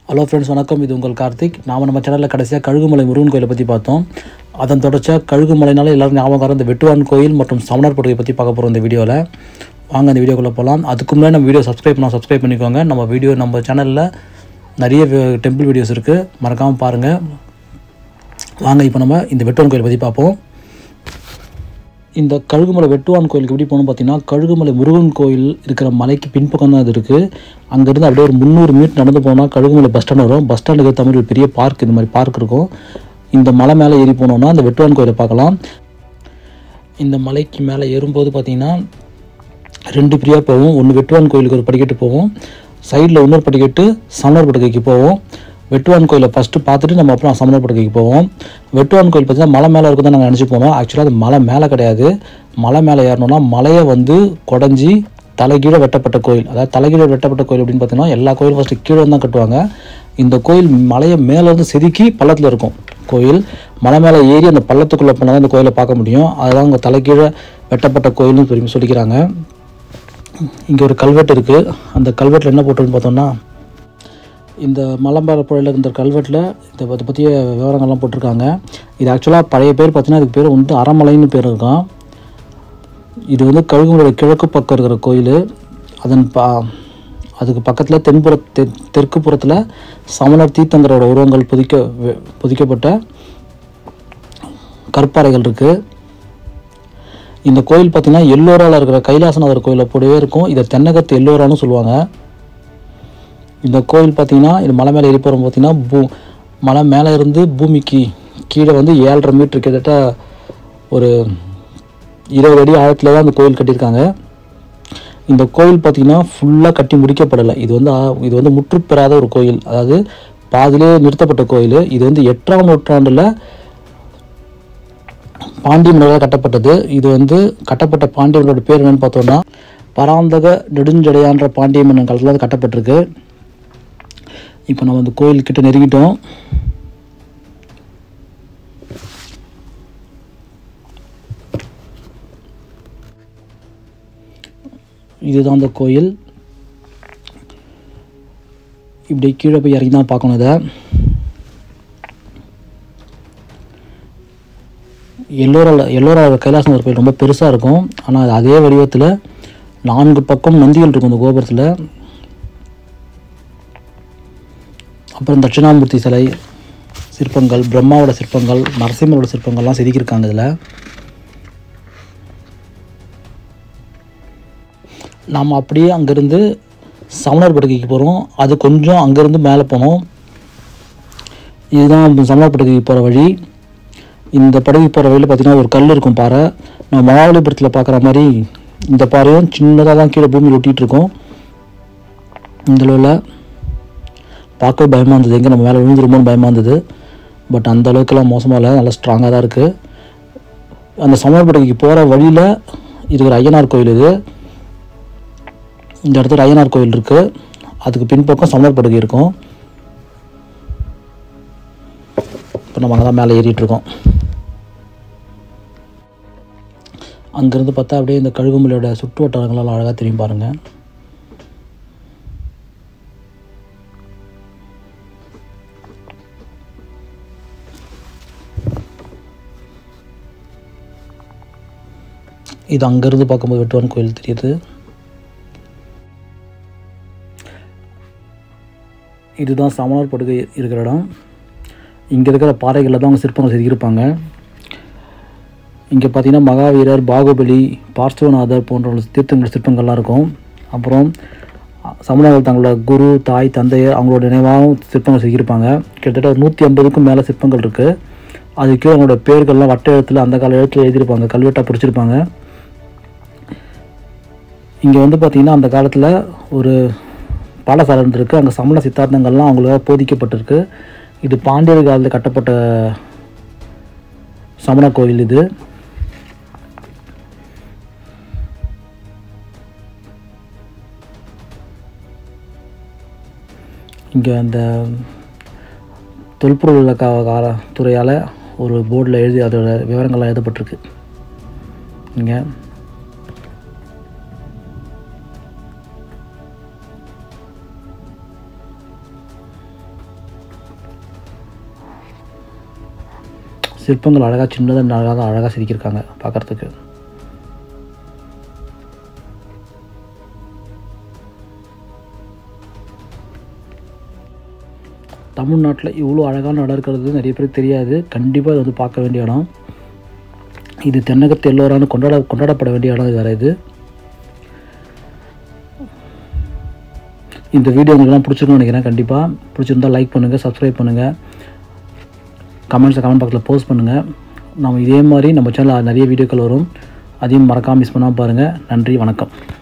hello friends வணக்கம் இது உங்கள் கார்த்திக் நாம் நம்ம சேனலில் கடைசியாக கழுகுமலை முருகன் கோயிலை பற்றி பார்த்தோம் அதன் தொடர்ச்சியாக கழுகுமலைனால எல்லாரும் ஞாபகம் வர இந்த வெட்டுவான் கோயில் மற்றும் சமணர் படுகை பற்றி பார்க்க போகிறோம் இந்த வீடியோவில் வாங்க இந்த வீடியோக்குள்ளே போகலாம் அதுக்கு முன்னாடி நம்ம வீடியோ சப்ஸ்கிரைப் பண்ணால் சப்ஸ்கிரைப் பண்ணிக்கோங்க நம்ம வீடியோ நம்ம சேனலில் நிறைய டெம்பிள் வீடியோஸ் இருக்குது மறக்காமல் பாருங்கள் வாங்க இப்போ நம்ம இந்த வெட்டுவான் கோயில் பற்றி பார்ப்போம் இந்த கழுகுமலை வெட்டுவான் கோயிலுக்கு எப்படி போகணும் பார்த்தீங்கன்னா கழுகுமலை முருகன் கோயில் இருக்கிற மலைக்கு பின்பக்கம் தான் இது இருக்குது அங்கேருந்து அப்படியே ஒரு முந்நூறு மீட்டர் நடந்து போனால் கழுகுமலை பஸ் ஸ்டாண்ட் வரும் பஸ் ஸ்டாண்டுக்கு ஏற்ற மாதிரி ஒரு பெரிய பார்க் இந்த மாதிரி பார்க் இருக்கும் இந்த மலை மேலே ஏறி போனோம்னா அந்த வெட்டுவான் கோயிலை பார்க்கலாம் இந்த மலைக்கு மேலே ஏறும்போது பார்த்தீங்கன்னா ரெண்டு பிரியாக போவோம் ஒன்று வெட்டுவான் கோயிலுக்கு ஒரு படிக்கட்டு போவோம் சைடில் இன்னொரு படிக்கட்டு சமணர் படுகைக்கு போவோம் வெட்டுவான் கோயிலை ஃபஸ்ட்டு பார்த்துட்டு நம்ம அப்புறம் சமணர் படுகைக்கு போவோம் வெட்டுவான் கோயில் பார்த்தீங்கன்னா மலை மேலே இருக்கும் தான் நாங்கள் நினச்சி போனோம் ஆக்சுவலாக அது மலை மேலே கிடையாது மலை மேலே ஏறணும்னா மலையை வந்து குடஞ்சி தலைகீழ வெட்டப்பட்ட கோயில் அதாவது தலைகீழ வெட்டப்பட்ட கோயில் அப்படின்னு பார்த்தீங்கன்னா எல்லா கோயிலும் ஃபஸ்ட்டு கீழே தான் கட்டுவாங்க இந்த கோயில் மலையை மேலேருந்து செதுக்கி பள்ளத்தில் இருக்கும் கோயில் மலை மேலே ஏறி அந்த பள்ளத்துக்குள்ளே போனால் தான் இந்த கோயிலை பார்க்க முடியும் அதுதான் அவங்க தலைகீழ வெட்டப்பட்ட கோயில்னு சொல்லி சொல்லிக்கிறாங்க இங்கே ஒரு கல்வெட்டு இருக்குது அந்த கல்வெட்டில் என்ன போட்டிருக்குன்னு பார்த்தோம்னா இந்த மலம்பாறை புழையில் இருந்த கல்வெட்டில் இதை பற்றி பற்றிய விவரங்கள்லாம் போட்டிருக்காங்க இது ஆக்சுவலாக பழைய பேர் பார்த்தீங்கன்னா அதுக்கு பேர் வந்து அறமலைன்னு பேர் இருக்கும் இது வந்து கழுகுமலை கிழக்கு பக்கம் இருக்கிற கோயில் அதன் பா அதுக்கு பக்கத்தில் தென்புற தெ தெற்கு புறத்தில் சமணர் தீர்த்தங்கரோட உருவங்கள் புதிக்க வெ- புதிக்கப்பட்ட கற்பாறைகள் இருக்குது இந்த கோயில் பார்த்தீங்கன்னா எல்லோராவில் இருக்கிற கைலாசநாதர் கோயிலை போலவே இருக்கும் இதை தென்னகத்து எல்லோரான்னு சொல்லுவாங்க இந்த கோயில் பார்த்தீங்கன்னா இது மலை மேலே ஏறி போகிறோம் பார்த்தீங்கன்னா பூ மலை மேலே இருந்து பூமிக்கு கீழே வந்து ஏழரை மீட்டர் கிட்டத்தட்ட ஒரு இருபது அடி ஆழத்தில் தான் இந்த கோயில் கட்டியிருக்காங்க இந்த கோயில் பார்த்தீங்கன்னா ஃபுல்லாக கட்டி முடிக்கப்படலை இது வந்து ஆ- இது வந்து முற்றுப்பெறாத ஒரு கோயில் அதாவது பாதியிலே நிறுத்தப்பட்ட கோயில் இது வந்து எட்டாம் நூற்றாண்டில் பாண்டிய மன்னரால் கட்டப்பட்டது இது வந்து கட்டப்பட்ட பாண்டிய மன்னரோட பேர் என்னன்னு பார்த்தோம்னா பராந்தக நெடுஞ்சடையான்ற பாண்டிய மன்னன் காலத்தில் அது கட்டப்பட்டிருக்கு இப்போ நம்ம அந்த கோயில் கிட்ட நெருங்கிட்டோம் இதுதான் அந்த கோயில் இப்படி கீழே போய் இறங்கி தான் பார்க்கணும் இதை எல்லோரா எல்லோரா கைலாசநாதர் கோயில் ரொம்ப பெருசாக இருக்கும் ஆனால் அது அதே வடிவத்தில் நான்கு பக்கம் நந்திகள் இருக்கும் அந்த கோபுரத்தில் அப்புறம் தட்சிணாமூர்த்தி சிலை சிற்பங்கள் பிரம்மாவோட சிற்பங்கள் நரசிம்மரோட சிற்பங்கள்லாம் செதுக்கியிருக்காங்க இதில் நாம் அப்படியே அங்கேருந்து சமணர் படுகைக்கு போகிறோம் அது கொஞ்சம் அங்கேருந்து மேலே போனோம் இதுதான் சமணர் படுகைக்கு போகிற வழி இந்த படகுக்கு போகிற வழியில் பார்த்தீங்கன்னா ஒரு கல் இருக்கும் பாறை நம்ம மகாபலிபுரத்தில் பார்க்குற மாதிரி இந்த பாறையும் சின்னதாக தான் கீழே பூமியில் ஒட்டிகிட்டு இருக்கும் இந்த அளவில் பார்க்கவே பயமாக இருந்தது எங்கே நம்ம மேலே விழுந்துருமோன்னு பயமாக இருந்தது பட் அந்த அளவுக்குலாம் மோசமாக இல்லை நல்லா ஸ்ட்ராங்காக தான் இருக்குது அந்த சமணப்படுகைக்கு போகிற வழியில் இருக்கிற ஐயனார் கோயில் இது இந்த இடத்துல ஐயனார் கோயில் இருக்குது அதுக்கு பின்பக்கம் சமணப்படுகை இருக்கும் இப்போ நம்ம அங்கே தான் மேலே ஏறிட்டு இருக்கோம் அங்கேருந்து பார்த்தா அப்படியே இந்த கழுகுமலையோட சுற்று வட்டாரங்கள்லாம் அழகாக தெரியும் பாருங்கள் இது அங்கேருந்து பார்க்கும்போது வெட்டுவான் கோயில் தெரியுது இதுதான் சமணர் படுகை இருக்கிற இடம் இங்கே இருக்கிற பாறைகளில் தான் அவங்க சிற்பங்கள் செதுக்கியிருப்பாங்க இங்கே பார்த்தீங்கன்னா மகாவீரர் பாகுபலி பார்ஸ்வநாதர் போன்ற தீர்த்தங்கள் சிற்பங்கள்லாம் இருக்கும் அப்புறம் சமணர்கள் தங்களோட குரு தாய் தந்தையர் அவங்களோட நினைவாகவும் சிற்பங்கள் செதுக்கியிருப்பாங்க கிட்டத்தட்ட ஒரு நூற்றி ஐம்பதுக்கும் மேலே சிற்பங்கள் இருக்குது அதுக்கு அவங்களோட பேர்கள்லாம் வட்ட எழுத்தில் அந்த கால எழுத்தில் எழுதியிருப்பாங்க கல்வெட்டாக பிடிச்சிருப்பாங்க இங்கே வந்து பார்த்திங்கன்னா அந்த காலத்தில் ஒரு பாடசாலை இருந்திருக்கு அங்கே சமண சித்தாந்தங்கள்லாம் அவங்களுக்காக போதிக்கப்பட்டிருக்கு இது பாண்டியர் காலத்தில் கட்டப்பட்ட சமண கோயில் இது இங்கே அந்த தொல்பொருள் இலக்கார துறையால் ஒரு போர்டில் எழுதி அதோட விவரங்கள்லாம் எழுதப்பட்டிருக்கு இங்கே சிற்பங்கள் அழகாக சின்னதாக அழகாக அழகாக செதுக்கியிருக்காங்க பார்க்குறதுக்கு தமிழ்நாட்டில் இவ்வளோ அழகான இடம் இருக்கிறது நிறைய பேருக்கு தெரியாது கண்டிப்பாக இது வந்து பார்க்க வேண்டிய இடம் இது தென்னகத்து எல்லோரான கொண்டாட கொண்டாடப்பட வேண்டிய இடம் வேறு இது இந்த வீடியோ உங்களுக்குலாம் பிடிச்சிருக்கும்னு நினைக்கிறேன் கண்டிப்பாக பிடிச்சிருந்தா லைக் பண்ணுங்கள் சப்ஸ்கிரைப் பண்ணுங்கள் கமெண்ட்ஸை கமெண்ட் பாக்ஸில் போஸ்ட் பண்ணுங்கள் நம்ம இதே மாதிரி நம்ம சேனலில் நிறைய வீடியோக்கள் வரும் அதையும் மறக்காமல் மிஸ் பண்ணாமல் பாருங்கள் நன்றி வணக்கம்